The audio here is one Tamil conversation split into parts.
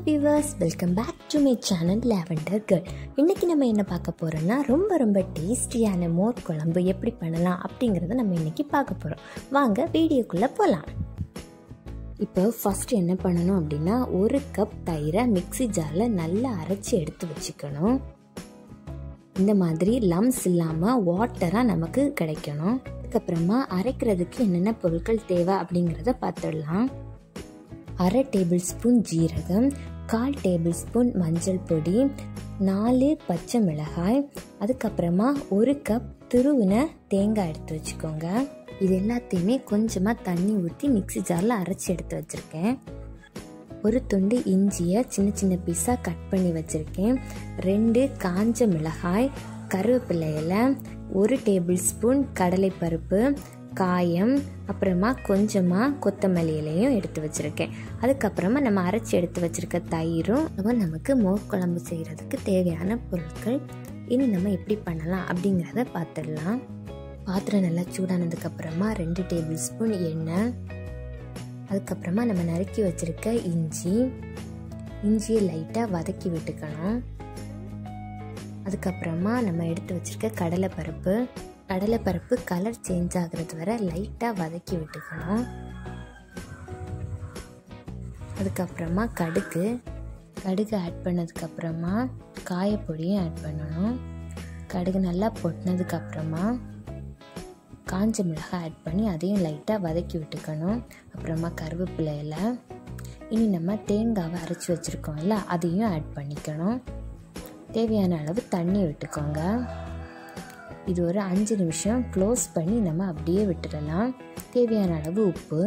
viewers welcome back to my channel lavender girl இன்றைக்கி நம்ம என்ன பார்க்க போகிறோம்னா ரொம்ப ரொம்ப டேஸ்டியான மோர் குழம்பு எப்படி பண்ணலாம் அப்படிங்கிறத நம்ம இன்றைக்கி பார்க்க போகிறோம் வாங்க வீடியோக்குள்ளே போகலாம் இப்போ ஃபஸ்ட் என்ன பண்ணணும் அப்படின்னா ஒரு கப் தயிரை மிக்ஸி ஜாரில் நல்லா அரைச்சி எடுத்து வச்சுக்கணும் இந்த மாதிரி லம்ஸ் இல்லாமல் வாட்டராக நமக்கு கிடைக்கணும் அதுக்கப்புறமா அரைக்கிறதுக்கு என்னென்ன பொருட்கள் தேவை அப்படிங்கிறத பார்த்துடலாம் அரை டேபிள் ஸ்பூன் ஜீரகம் கால் டேபிள் ஸ்பூன் மஞ்சள் பொடி நாலு பச்சை மிளகாய் அதுக்கப்புறமா ஒரு கப் துருவின தேங்காய் எடுத்து வச்சுக்கோங்க இது எல்லாத்தையுமே கொஞ்சமாக தண்ணி ஊற்றி மிக்ஸி ஜாரில் அரைச்சி எடுத்து வச்சுருக்கேன் ஒரு துண்டு இஞ்சியை சின்ன சின்ன பீஸாக கட் பண்ணி வச்சுருக்கேன் ரெண்டு காஞ்ச மிளகாய் கருவேப்பிலை இலை ஒரு டேபிள் ஸ்பூன் கடலைப்பருப்பு காயம் அப்புறமா கொஞ்சமாக கொத்தமல்லி இலையும் எடுத்து வச்சுருக்கேன் அதுக்கப்புறமா நம்ம அரைச்சி எடுத்து வச்சுருக்க தயிரும் நம்ம நமக்கு மோர் குழம்பு செய்கிறதுக்கு தேவையான பொருட்கள் இனி நம்ம எப்படி பண்ணலாம் அப்படிங்கிறத பார்த்துடலாம் பாத்திரம் நல்லா சூடானதுக்கப்புறமா ரெண்டு டேபிள் ஸ்பூன் எண்ணெய் அதுக்கப்புறமா நம்ம நறுக்கி வச்சுருக்க இஞ்சி இஞ்சியை லைட்டாக வதக்கி விட்டுக்கணும் அதுக்கப்புறமா நம்ம எடுத்து வச்சுருக்க கடலைப்பருப்பு கடலைப்பருப்பு கலர் சேஞ்ச் ஆகிறது வரை லைட்டாக வதக்கி விட்டுக்கணும் அதுக்கப்புறமா கடுகு கடுகு ஆட் பண்ணதுக்கப்புறமா காயப்பொடியும் ஆட் பண்ணணும் கடுகு நல்லா பொட்டினதுக்கப்புறமா காஞ்ச மிளகாய் ஆட் பண்ணி அதையும் லைட்டாக வதக்கி விட்டுக்கணும் அப்புறமா கருவேப்பிலை இலை இனி நம்ம தேங்காவை அரைச்சி வச்சுருக்கோம்ல அதையும் ஆட் பண்ணிக்கணும் தேவையான அளவு தண்ணி விட்டுக்கோங்க இது ஒரு அஞ்சு நிமிஷம் க்ளோஸ் பண்ணி நம்ம அப்படியே விட்டுடலாம் தேவையான அளவு உப்பு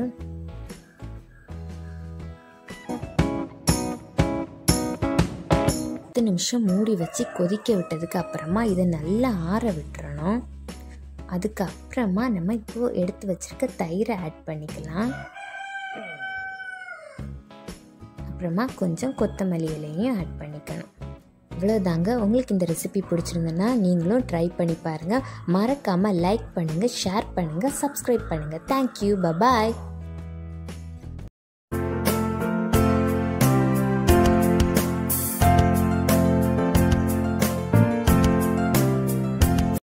பத்து நிமிஷம் மூடி வச்சு கொதிக்க விட்டதுக்கு அப்புறமா இதை நல்லா ஆற விட்டுறணும் அதுக்கப்புறமா நம்ம இப்போ எடுத்து வச்சிருக்க தயிரை ஆட் பண்ணிக்கலாம் அப்புறமா கொஞ்சம் கொத்தமல்லி இலையும் ஆட் பண்ணிக்கணும் இவ்வளோதாங்க உங்களுக்கு இந்த ரெசிபி பிடிச்சிருந்ததுன்னா நீங்களும் ட்ரை பண்ணி பாருங்கள் மறக்காமல் லைக் பண்ணுங்கள் ஷேர் பண்ணுங்கள் சப்ஸ்கிரைப் பண்ணுங்கள் தேங்க்யூ பபாய்